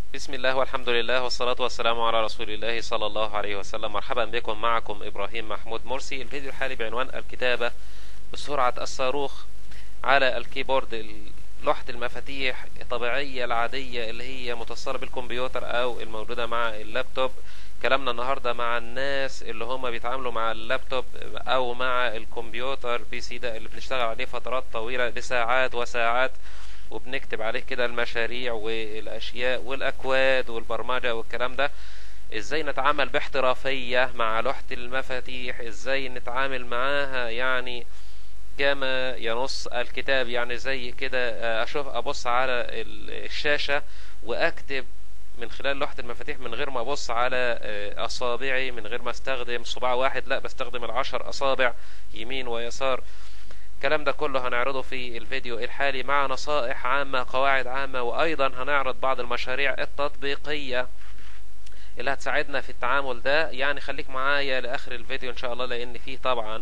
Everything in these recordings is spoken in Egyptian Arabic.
بسم الله والحمد لله والصلاة والسلام على رسول الله صلى الله عليه وسلم مرحبا بكم معكم إبراهيم محمود مرسي الفيديو الحالي بعنوان الكتابة بسرعة الصاروخ على الكيبورد لوحة المفاتيح الطبيعية العادية اللي هي متصلة بالكمبيوتر أو الموجودة مع اللابتوب كلامنا النهاردة مع الناس اللي هم بيتعاملوا مع اللابتوب أو مع الكمبيوتر بي سي ده اللي بنشتغل عليه فترات طويلة لساعات وساعات وبنكتب عليه كده المشاريع والاشياء والاكواد والبرمجة والكلام ده ازاي نتعامل باحترافية مع لوحة المفاتيح ازاي نتعامل معاها يعني كما ينص الكتاب يعني زي كده اشوف ابص على الشاشة واكتب من خلال لوحة المفاتيح من غير ما ابص على اصابعي من غير ما استخدم صباع واحد لا بستخدم العشر اصابع يمين ويسار الكلام ده كله هنعرضه في الفيديو الحالي مع نصائح عامة قواعد عامة وأيضا هنعرض بعض المشاريع التطبيقية اللي هتساعدنا في التعامل ده يعني خليك معايا لآخر الفيديو إن شاء الله لأن فيه طبعا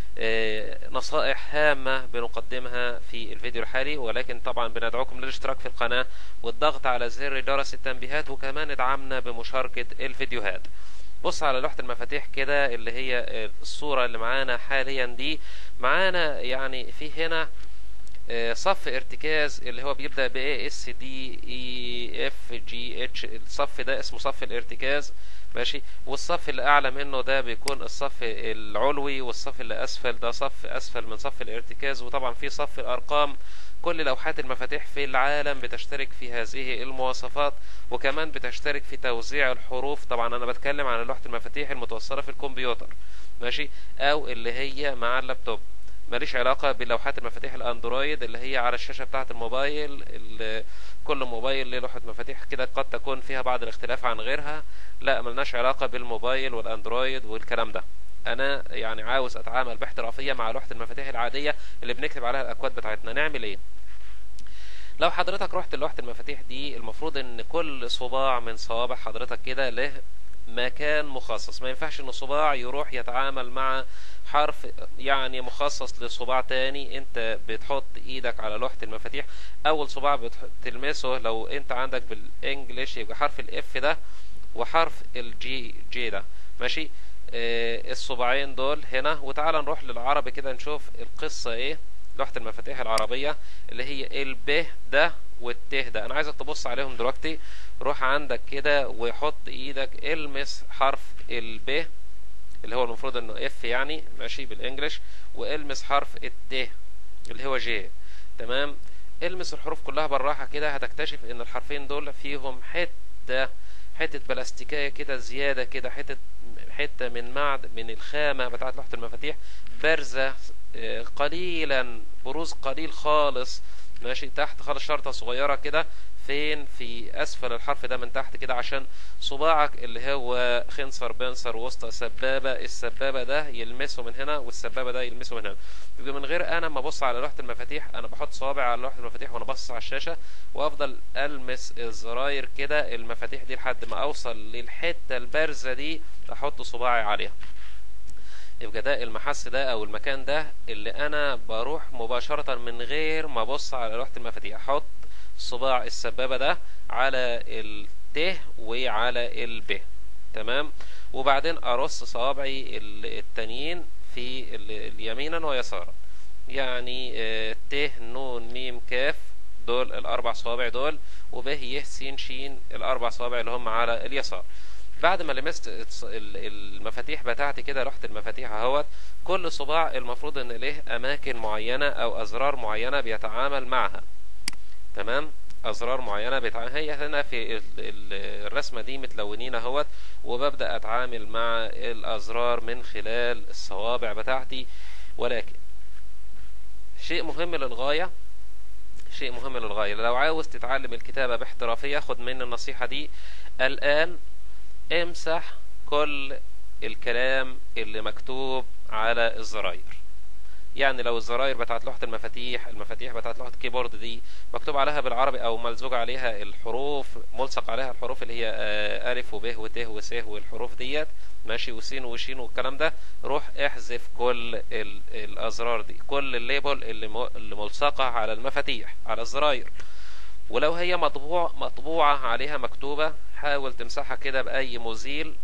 نصائح هامة بنقدمها في الفيديو الحالي ولكن طبعا بندعوكم للاشتراك في القناة والضغط على زر جرس التنبيهات وكمان ادعمنا بمشاركة الفيديوهات بص على لوحة المفاتيح كده اللي هي الصورة اللي معانا حاليا دي معانا يعني في هنا صف ارتكاز اللي هو بيبدأ ب A S D E F G H الصف ده اسمه صف الارتكاز ماشي والصف اللي اعلى منه ده بيكون الصف العلوي والصف اللي اسفل ده صف اسفل من صف الارتكاز وطبعا في صف الارقام كل لوحات المفاتيح في العالم بتشترك في هذه المواصفات وكمان بتشترك في توزيع الحروف طبعا انا بتكلم عن لوحة المفاتيح المتوصلة في الكمبيوتر ماشي او اللي هي مع اللابتوب ماليش علاقة بلوحات المفاتيح الاندرويد اللي هي على الشاشة بتاعة الموبايل كل موبايل له لوحة مفاتيح كده قد تكون فيها بعض الاختلاف عن غيرها لا ملناش علاقة بالموبايل والاندرويد والكلام ده انا يعني عاوز اتعامل باحترافية مع لوحة المفاتيح العادية اللي بنكتب عليها الاكواد بتاعتنا نعمل ايه لو حضرتك رحت لوحة المفاتيح دي المفروض ان كل صباع من صوابع حضرتك كده له مكان مخصص ما ينفعش ان صباع يروح يتعامل مع حرف يعني مخصص لصباع تاني انت بتحط ايدك على لوحة المفاتيح اول صباع بتلمسه لو انت عندك بالانجليش يبقى حرف الاف ده وحرف الجي جي ده ماشي اه الصباعين دول هنا وتعالى نروح للعربي كده نشوف القصة ايه لوحة المفاتيح العربية اللي هي الب ده والت ده انا عايزك تبص عليهم دلوقتي روح عندك كده وحط ايدك المس حرف الب اللي هو المفروض انه اف يعني ماشي بالانجلش والمس حرف الت اللي هو جي تمام المس الحروف كلها بالراحة كده هتكتشف ان الحرفين دول فيهم حتة حتة بلاستيكية كده زيادة كده حتة حتة من معد من الخامة بتاعت لوحة المفاتيح بارزة قليلا بروز قليل خالص ماشي تحت خالص شرطة صغيرة كده فين في اسفل الحرف ده من تحت كده عشان صباعك اللي هو خنصر بنصر وسط سبابة السبابة ده يلمسه من هنا والسبابة ده يلمسه من هنا يبقى من غير انا ما ابص على لوحة المفاتيح انا بحط صوابعي على لوحة المفاتيح وانا باصص على الشاشة وافضل المس الزراير كده المفاتيح دي لحد ما اوصل للحتة البارزة دي احط صباعي عليها يبقى ده المحس ده او المكان ده اللي انا بروح مباشرة من غير ما ابص على لوحة المفاتيح احط صباع السبابة ده على الت وعلى الب تمام وبعدين ارص صوابعي التانيين في اليمينا ويسارا يعني ت نون ميم كاف دول الاربع صوابع دول وب ي س ش الاربع صوابع اللي هم على اليسار بعد ما لمست المفاتيح بتاعتي كده لوحة المفاتيح اهوت كل صباع المفروض ان له اماكن معينة او ازرار معينة بيتعامل معها تمام ازرار معينة بيتعامل هي هنا في الرسمة دي متلونين اهوت وببدأ اتعامل مع الازرار من خلال الصوابع بتاعتي ولكن شيء مهم للغاية شيء مهم للغاية لو عاوز تتعلم الكتابة باحترافية خد مني النصيحة دي الآن امسح كل الكلام اللي مكتوب على الزراير يعني لو الزراير بتاعت لوحة المفاتيح المفاتيح بتاعت لوحة الكيبورد دي مكتوب عليها بالعربي او ملزوق عليها الحروف ملصق عليها الحروف اللي هي الف وب وت وس والحروف ديت ماشي وسين وشين والكلام ده روح احذف كل الازرار دي كل الليبل اللي اللي ملصقة على المفاتيح على الزراير ولو هي مطبوع مطبوعة عليها مكتوبة حاول تمسحها كده بأي مزيل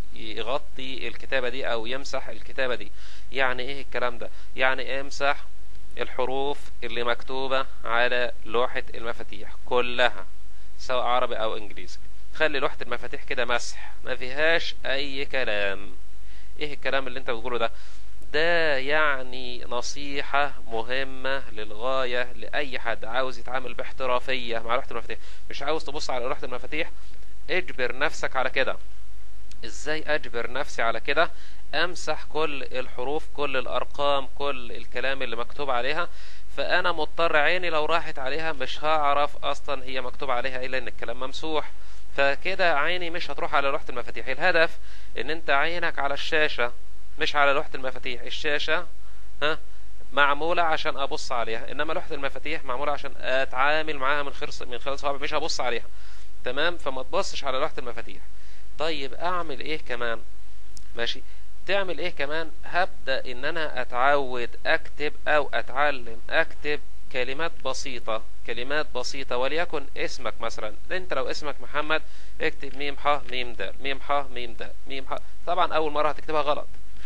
يغطي الكتابة دي أو يمسح الكتابة دي يعني إيه الكلام ده يعني امسح الحروف اللي مكتوبة على لوحة المفاتيح كلها سواء عربي أو إنجليزي خلي لوحة المفاتيح كده مسح ما فيهاش أي كلام إيه الكلام اللي أنت بتقوله ده ده يعني نصيحة مهمة للغاية لأي حد عاوز يتعامل باحترافية مع لوحة المفاتيح مش عاوز تبص على لوحة المفاتيح اجبر نفسك على كده ازاي اجبر نفسي على كده امسح كل الحروف كل الارقام كل الكلام اللي مكتوب عليها فانا مضطر عيني لو راحت عليها مش هعرف اصلا هي مكتوب عليها الا ان الكلام ممسوح فكده عيني مش هتروح على لوحة المفاتيح الهدف ان انت عينك على الشاشة مش على لوحة المفاتيح الشاشة ها معمولة عشان ابص عليها انما لوحة المفاتيح معمولة عشان اتعامل معاها من خلال من خلال صوابعي مش هبص عليها تمام فما تبصش على لوحة المفاتيح طيب اعمل ايه كمان ماشي تعمل ايه كمان هبدأ ان انا اتعود اكتب او اتعلم اكتب كلمات بسيطة كلمات بسيطة وليكن اسمك مثلا انت لو اسمك محمد اكتب ميم ح ميم د ميم ح ميم د ميم ح طبعا اول مرة هتكتبها غلط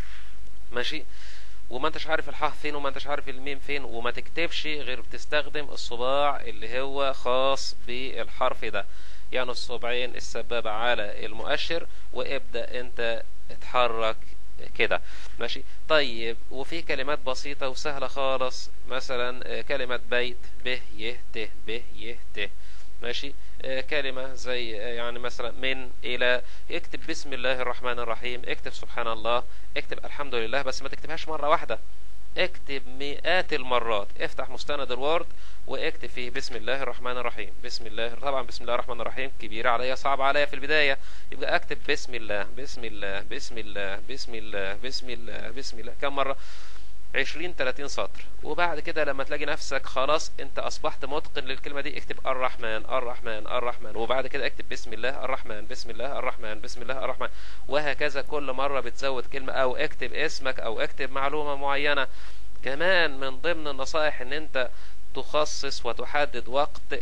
ماشي وما انتش عارف الحاء فين وما انتش عارف الميم فين وما تكتبش غير بتستخدم الصباع اللي هو خاص بالحرف ده يعني الصبعين السبابة على المؤشر وابدأ انت اتحرك كده ماشي طيب وفي كلمات بسيطة وسهلة خالص مثلا كلمة بيت ب ي ت ب ي ت ماشي كلمة زي يعني مثلا من إلى اكتب بسم الله الرحمن الرحيم اكتب سبحان الله اكتب الحمد لله بس ما تكتبهاش مرة واحدة اكتب مئات المرات افتح مستند الوورد واكتب فيه بسم الله الرحمن الرحيم بسم الله طبعا بسم الله الرحمن الرحيم كبيرة عليا صعب عليا في البداية يبقى اكتب بسم الله بسم الله بسم الله بسم الله بسم الله بسم الله كم مرة عشرين تلاتين سطر وبعد كده لما تلاقي نفسك خلاص انت اصبحت متقن للكلمة دي اكتب الرحمن الرحمن الرحمن وبعد كده اكتب بسم الله الرحمن بسم الله الرحمن بسم الله الرحمن وهكذا كل مرة بتزود كلمة او اكتب اسمك او اكتب معلومة معينة كمان من ضمن النصائح ان انت تخصص وتحدد وقت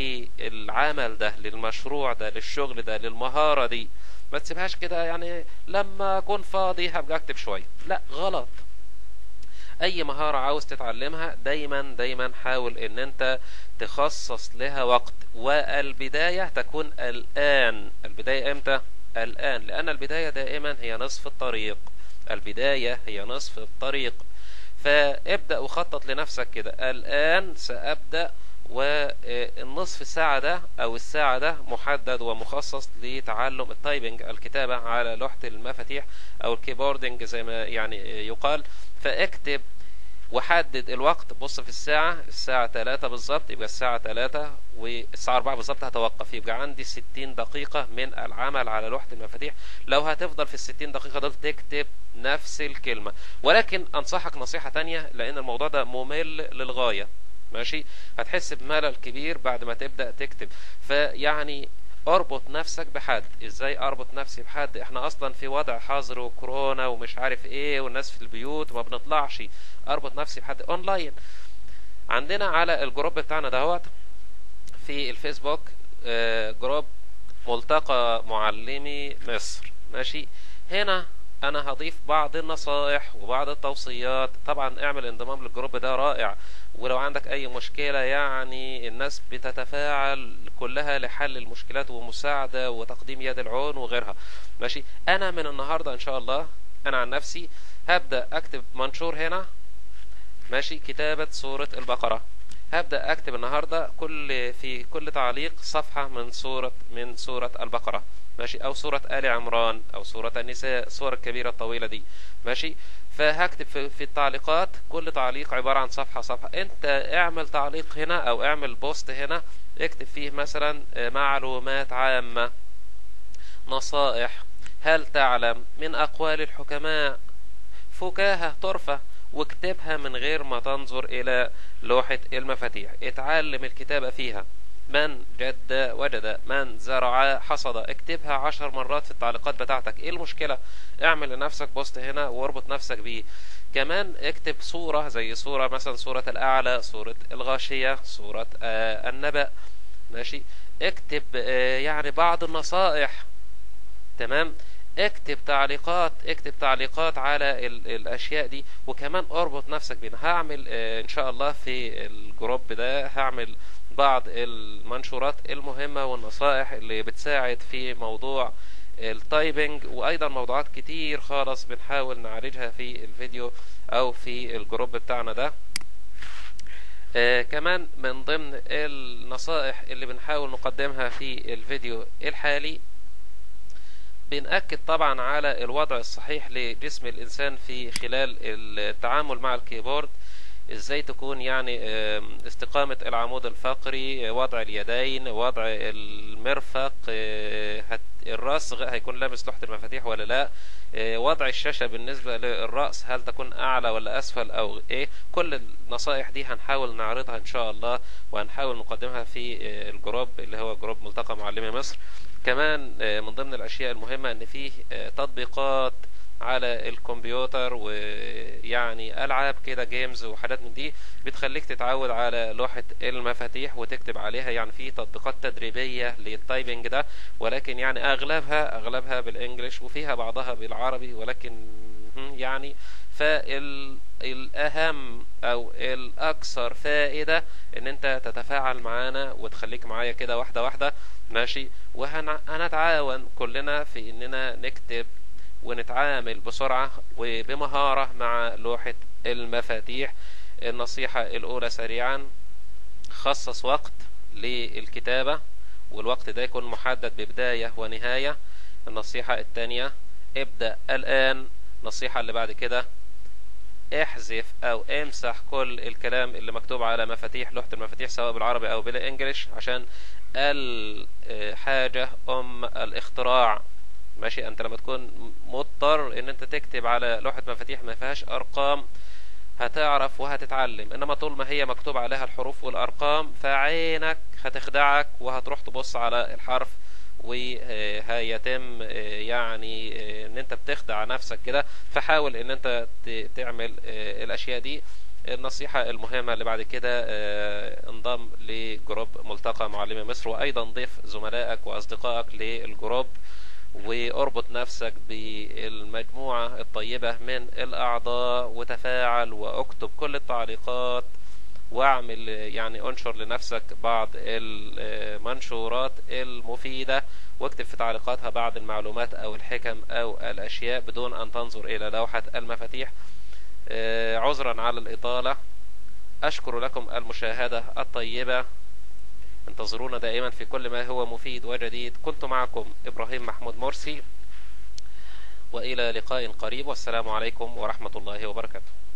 للعمل ده للمشروع ده للشغل ده للمهارة دي ما تسيبهاش كده يعني لما اكون فاضي هبقى اكتب شوية لا غلط اي مهارة عاوز تتعلمها دايما دايما حاول ان انت تخصص لها وقت والبداية تكون الان البداية امتى الان لان البداية دائما هي نصف الطريق البداية هي نصف الطريق فابدأ وخطط لنفسك كده الآن سأبدأ والنصف ساعة ده أو الساعة ده محدد ومخصص لتعلم التايبنج الكتابة على لوحة المفاتيح أو الكيبوردنج زي ما يعني يقال فاكتب وحدد الوقت بص في الساعة الساعة 3 بالظبط يبقى الساعة 3 والساعة 4 بالظبط هتوقف يبقى عندي 60 دقيقة من العمل على لوحة المفاتيح لو هتفضل في ال 60 دقيقة دول تكتب نفس الكلمة ولكن أنصحك نصيحة تانية لأن الموضوع ده ممل للغاية ماشي هتحس بملل كبير بعد ما تبدأ تكتب فيعني اربط نفسك بحد ازاي اربط نفسي بحد احنا اصلا في وضع حظر وكورونا ومش عارف ايه والناس في البيوت وما بنطلعش اربط نفسي بحد اونلاين عندنا على الجروب بتاعنا دهوت في الفيسبوك آه جروب ملتقى معلمي مصر ماشي هنا انا هضيف بعض النصائح وبعض التوصيات طبعا اعمل انضمام للجروب ده رائع ولو عندك اي مشكلة يعني الناس بتتفاعل كلها لحل المشكلات ومساعدة وتقديم يد العون وغيرها ماشي انا من النهاردة ان شاء الله انا عن نفسي هبدأ اكتب منشور هنا ماشي كتابة سورة البقرة هبدأ اكتب النهاردة كل في كل تعليق صفحة من سورة من سورة البقرة ماشي او سورة آل عمران او سورة النساء السور الكبيرة الطويلة دي ماشي فهكتب في, في التعليقات كل تعليق عبارة عن صفحة صفحة انت اعمل تعليق هنا او اعمل بوست هنا اكتب فيه مثلا معلومات عامة نصائح هل تعلم من اقوال الحكماء فكاهة طرفة واكتبها من غير ما تنظر الى لوحة المفاتيح اتعلم الكتابة فيها من جد وجد من زرع حصد اكتبها عشر مرات في التعليقات بتاعتك ايه المشكلة اعمل لنفسك بوست هنا واربط نفسك بيه كمان اكتب صورة زي صورة مثلا صورة الاعلى صورة الغاشية صورة آه النبأ ماشي اكتب آه، يعني بعض النصائح تمام اكتب تعليقات اكتب تعليقات على ال الاشياء دي وكمان اربط نفسك بينا هعمل اه ان شاء الله في الجروب ده هعمل بعض المنشورات المهمة والنصائح اللي بتساعد في موضوع التايبنج وايضا موضوعات كتير خالص بنحاول نعالجها في الفيديو او في الجروب بتاعنا ده آه كمان من ضمن النصائح اللي بنحاول نقدمها في الفيديو الحالي بنأكد طبعا على الوضع الصحيح لجسم الإنسان في خلال التعامل مع الكيبورد ازاي تكون يعني استقامة العمود الفقري وضع اليدين وضع المرفق الراس هيكون لامس لوحة المفاتيح ولا لا وضع الشاشة بالنسبة للرأس هل تكون أعلى ولا أسفل أو إيه كل النصائح دي هنحاول نعرضها إن شاء الله وهنحاول نقدمها في الجروب اللي هو جروب ملتقى معلمي مصر كمان من ضمن الأشياء المهمة إن فيه تطبيقات على الكمبيوتر ويعني ألعاب كده جيمز وحاجات من دي بتخليك تتعود على لوحة المفاتيح وتكتب عليها يعني في تطبيقات تدريبية للتايبنج ده ولكن يعني أغلبها أغلبها بالإنجليش وفيها بعضها بالعربي ولكن يعني فالأهم أو الأكثر فائدة إن أنت تتفاعل معانا وتخليك معايا كده واحدة واحدة ماشي وهنتعاون كلنا في إننا نكتب ونتعامل بسرعة وبمهارة مع لوحة المفاتيح النصيحة الأولى سريعا خصص وقت للكتابة والوقت ده يكون محدد ببداية ونهاية النصيحة الثانية ابدأ الآن النصيحة اللي بعد كده احذف او امسح كل الكلام اللي مكتوب على مفاتيح لوحة المفاتيح سواء بالعربي او بالانجليش عشان الحاجة ام الاختراع ماشي انت لما تكون مضطر ان انت تكتب على لوحة مفاتيح ما فيهاش ارقام هتعرف وهتتعلم انما طول ما هي مكتوب عليها الحروف والارقام فعينك هتخدعك وهتروح تبص على الحرف وهيتم يعني ان انت بتخدع نفسك كده فحاول ان انت تعمل الاشياء دي النصيحة المهمة اللي بعد كده انضم لجروب ملتقى معلمي مصر وايضا ضيف زملائك واصدقائك للجروب واربط نفسك بالمجموعة الطيبة من الأعضاء وتفاعل واكتب كل التعليقات واعمل يعني انشر لنفسك بعض المنشورات المفيدة واكتب في تعليقاتها بعض المعلومات او الحكم او الاشياء بدون ان تنظر الى لوحة المفاتيح عذرا على الاطالة اشكر لكم المشاهدة الطيبة انتظرونا دائما في كل ما هو مفيد وجديد كنت معكم إبراهيم محمود مرسي وإلى لقاء قريب والسلام عليكم ورحمة الله وبركاته